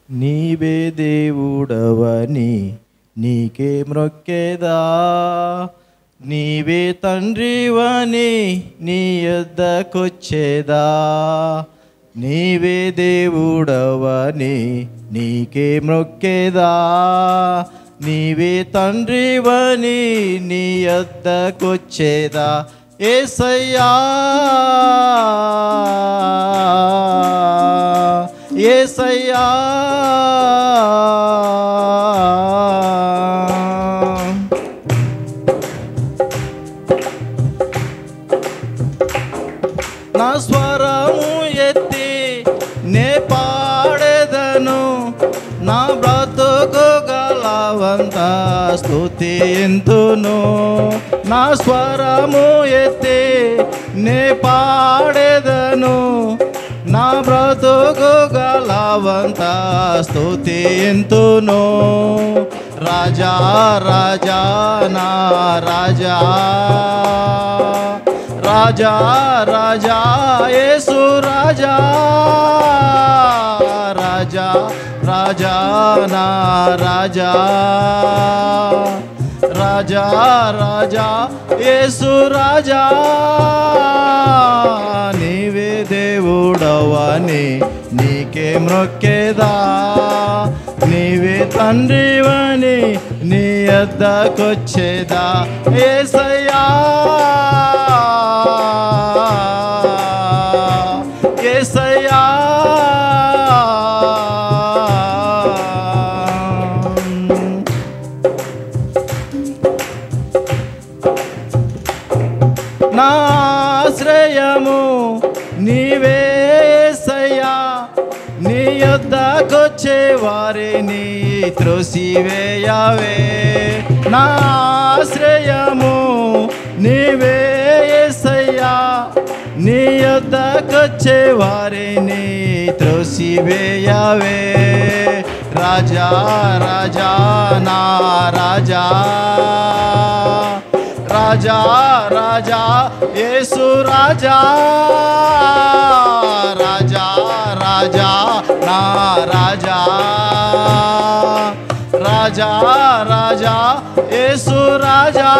నీవే దేవుడవని నీకే మ్రొక్కేదా నీవే తండ్రివని నీ యొద్దకొచ్చేదా నీవే దేవుడవని నీకే మ్రొక్కేదా నీవే తండ్రివని నీ యొద్దకొచ్చేదా ఏసయ్యా ఏసయ్యా నా స్వరము ఎత్తి నే పాడేదను నా బ్రతుకు గలవంత స్తుతి ఎంతును నా స్వరము ఎత్తి నే పాడేదను నా బ్రతుకు గలవంత స్తుతి ఎంతును రాజా రాజా నా రాజా రాజా రాజా యేసు రాజా రాజా రాజా నా రాజా రాజా రాజా యేసు రాజా నీవే దేవుడవని నీకే మ్రొక్కేదా నీవే తండ్రివని నీ వద్దకొచ్చేదా ఏసయ్యా ఏసయ్యా నా ఆశ్రయము నీవే ఏసయ్యా నీ యొద్దకొచ్చే వారిని త్రోసివేయవే నా ఆశ్రయము నీవే ఏసయ్యా నీ యొద్దకొచ్చే వారిని త్రోసివేయవే రాజా రాజా నా రాజా రాజా రాజా యేసు రాజా రాజా రాజా నా రాజా రాజా రాజా యేసు రాజా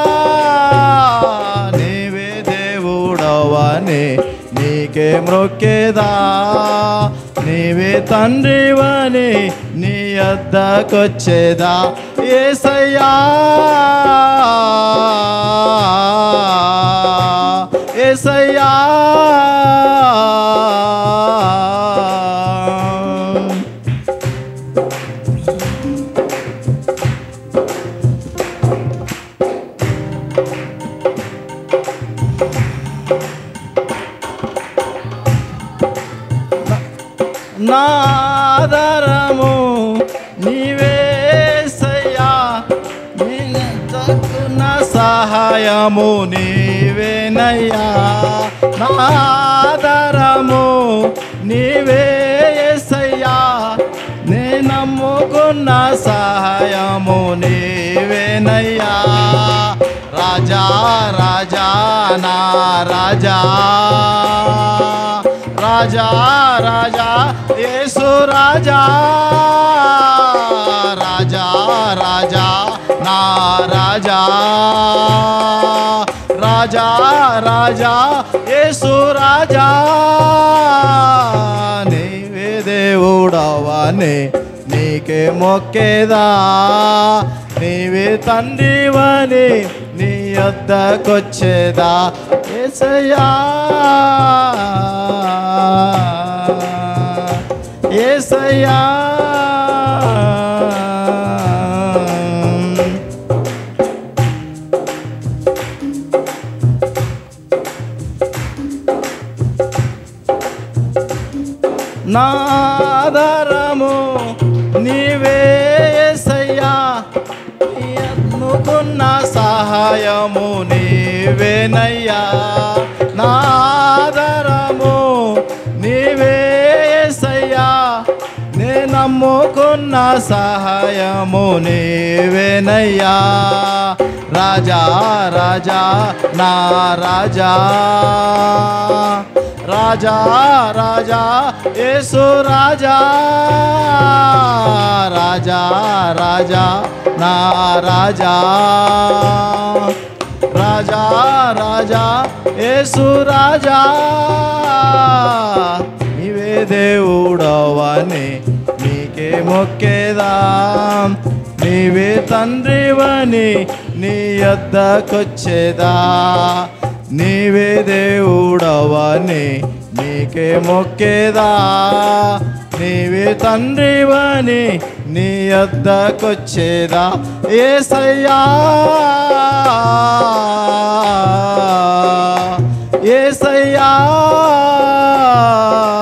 నీవే దేవుడవని నీకే మ్రొక్కేదా నీవే తండ్రివని నీ వద్దకొచ్చేదా ఏసయ్యా ఏసయ్యా నా ఆధారము నీవేసయ్యా నా సహాయము నీవేనయ్యా నా ఆధారము నీవేసయ్యా నే నమ్ముకున్న సహాయము నీవేనయ్యా రాజా రాజా నా రాజా రాజా రాజా యేసు రాజా రాజా రాజా నా రాజా రాజా రాజా యేసు రాజా నీవే దేవుడవని నీకే మొక్కేదా నీవే తండ్రివని నీ వద్దకొచ్చేదా ఏసయ్యా ఏసయ్యా నా ఆధారము నీవే ఏసయ్యా నీ అనుకున్న సహాయము నీవేనయ్యా నా ఆధారము నీవే ఏసయ్యా నే నమ్ముకున్న సహాయము నీవేనయ్యా రాజా రాజా నా రాజా రాజా రాజా యేసు రాజా రాజా రాజా నా రాజా రాజా రాజా యేసు రాజా నీవే దేవుడవని నీకే మొక్కేదా నీవే తండ్రివని నీ యొద్దకొచ్చేదా నీవే దేవుడవని నీకే మొక్కేదా నీవే తండ్రివని నీ యొద్దకొచ్చేదా ఏసయ్యా ఏసయ్యా